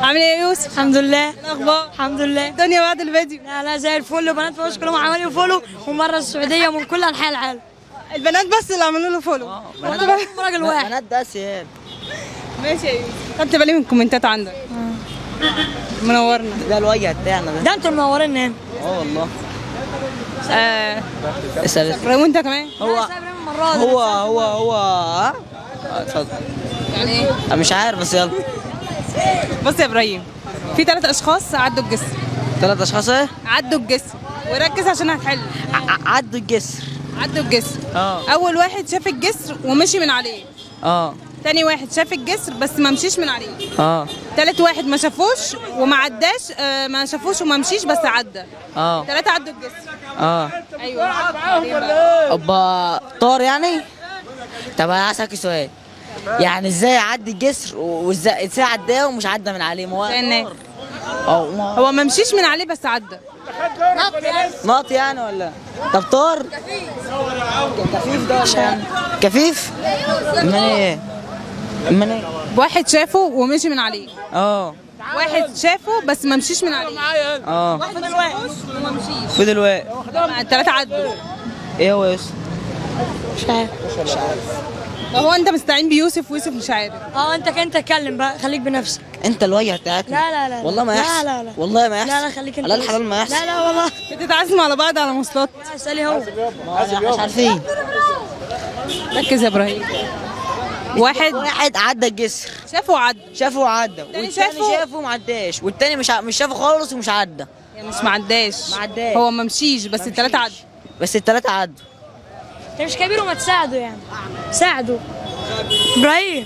عامل ايه يا يوسف؟ الحمد لله الاخبار؟ الحمد لله الدنيا بعد الفيديو لا لا زي الفل وبنات فوز كلهم عملوا فولو ومره السعوديه ومن كل انحاء العالم البنات بس اللي عملوا له فولو خدت بالك؟ راجل واحد بنات بس يعني ماشي يا يوسف خدت بالي من الكومنتات عندك منورنا ده الوجه بتاعنا ده ده انتوا منورين هنا اه والله آه اسال وانت كمان هو هو هو هو ها آه، اتفضل يعني ايه؟ أنا مش عارف بس يلا بص يا ابراهيم في ثلاث اشخاص عدوا الجسر ثلاث اشخاص ايه عدوا الجسر وركز عشان هتحل ع- ع- عدوا الجسر عدوا الجسر اه اول واحد شاف الجسر ومشي من عليه اه تاني واحد شاف الجسر بس ما مشيش من عليه اه تالت واحد ما شافوش وما عداش آه ما شافوش وما مشيش بس عدى اه ثلاثة عدوا الجسر اه ايوه ابا طار يعني طب انا هسألك سؤال يعني ازاي عدي الجسر وازاي ازاي عداه ومش عدى من عليه ما هو زي الناس. اه ما هو هو ما مشيش من عليه بس عدى ناط يعني ولا طب طار كفيف ده ولا يعني كفيف من ايه من ايه واحد شافه ومشي من عليه اه واحد شافه بس ما مشيش من عليه اه واحد ما شافوش وما مشيش فضل واقف الثلاثة عدوا ايه هو يوسف مش عارف هو انت مستعين بيوسف ويوسف مش عارف اه انت انت اتكلم بقى خليك بنفسك انت الوجه بتاعتنا لا لا لا والله ما لا يحصل لا لا. والله ما يحصل لا لا خليك انت لا بس. الحلال ما يحصل لا لا والله بتتعزموا على بعض على مواصلات لا، اسالي هو مش عارفين ركز يا ابراهيم واحد واحد عدى الجسر شافه وعدى شافه وعدى التاني والتاني شافه- شافه وما عداش والتاني مش ع- مش شافه خالص ومش عدى يعني مش معداش معداش. هو ما مشيش بس الثلاثة عدوا بس التلاتة عدوا انت مش كبير وما تساعده يعني ساعده ابراهيم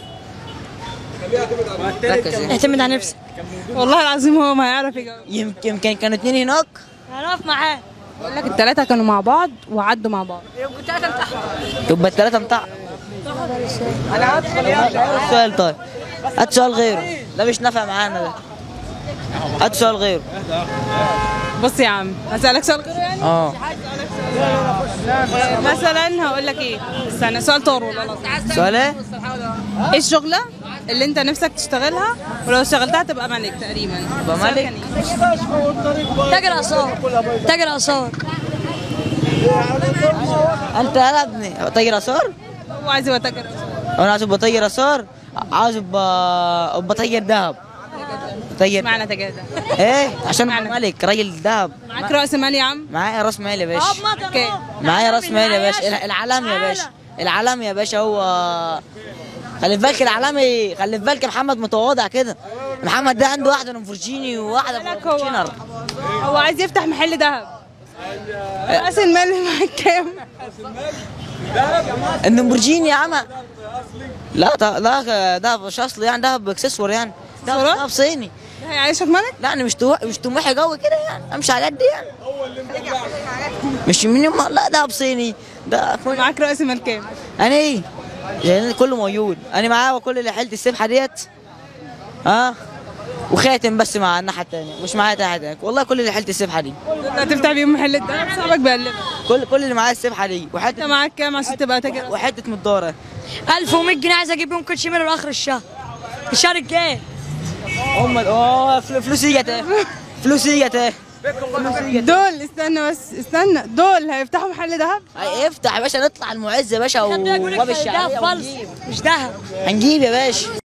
ركز يعني. اعتمد على نفسك والله العظيم هو ما هيعرف يجاوب يمكن يمكن كانوا اتنين هناك هنقف معاه بقول لك الثلاثة كانوا مع بعض وعدوا مع بعض يبقى التلاتة بتاع انا هدخل سؤال طيب هات سؤال غيره ده مش نافع معانا ده هات سؤال غيره بص يا عم هسألك سؤال غيره يعني اه مثلا هقول لك ايه استنى سؤال طار والله العظيم سؤال ايه؟ ايه الشغلة اللي انت نفسك تشتغلها ولو اشتغلتها تبقى ملك تقريبا تبقى السؤال ملك؟ كان إيه؟ تاجر اثار تاجر اثار انت يا ابني تاجر اثار؟ هو عايز يبقى تاجر انا عايز ابقى تاجر اثار عاوز ابقى ابقى تاجر ذهب تاجر معنى تاجر ده ايه عشان ابقى معنى. ملك راجل ذهب معاك رأس مال يا عم معايا راس مال يا باشا اوكي معايا راس مال يا باشا الع- العلم يا باشا العلم يا باشا هو خلي في بالك العلمي خلي في بالك محمد متواضع كده محمد ده عنده واحده لامبورجيني وواحده بالك هو فورتشينر هو عايز يفتح محل ذهب رأس المال اللي معاك كام؟ اللامبورجيني يا عم لا ط- لا ده مش اصلي يعني ده باكسسوار يعني ده اكسسوارات؟ ده صيني ده هيعيشك ملك؟ لا انا مش طو... مش طموحي قوي كده يعني امشي على قد يعني مش من يوم لا ده بصيني ده معاك رأس مال كام؟ انا ايه يعني كله موجود انا معاه وكل اللي حيلت السبحه ديت ها وخاتم بس مع الناحيه الثانيه مش معايا تاني حاجه والله كل اللي حيلت السبحه دي هتفتح بيهم محل الذهب صاحبك بيقلبك كل كل اللي معايا السبحه دي انت وحته معاك كام عشان تبقى تاجر وحته مداره 1100 جنيه عايز اجيب بيهم كوتشي من لاخر الشهر الشهر الجاي هم اه فل- فلوسي جت اهي. فلوسي جت اهي. دول استنى بس استنى دول هيفتحوا محل ذهب هي- افتح يا باشا نطلع المعز يا باشا خلينا اقول وباب لك ده الشعريه فلس ونجيب. مش ذهب هنجيب يا باشا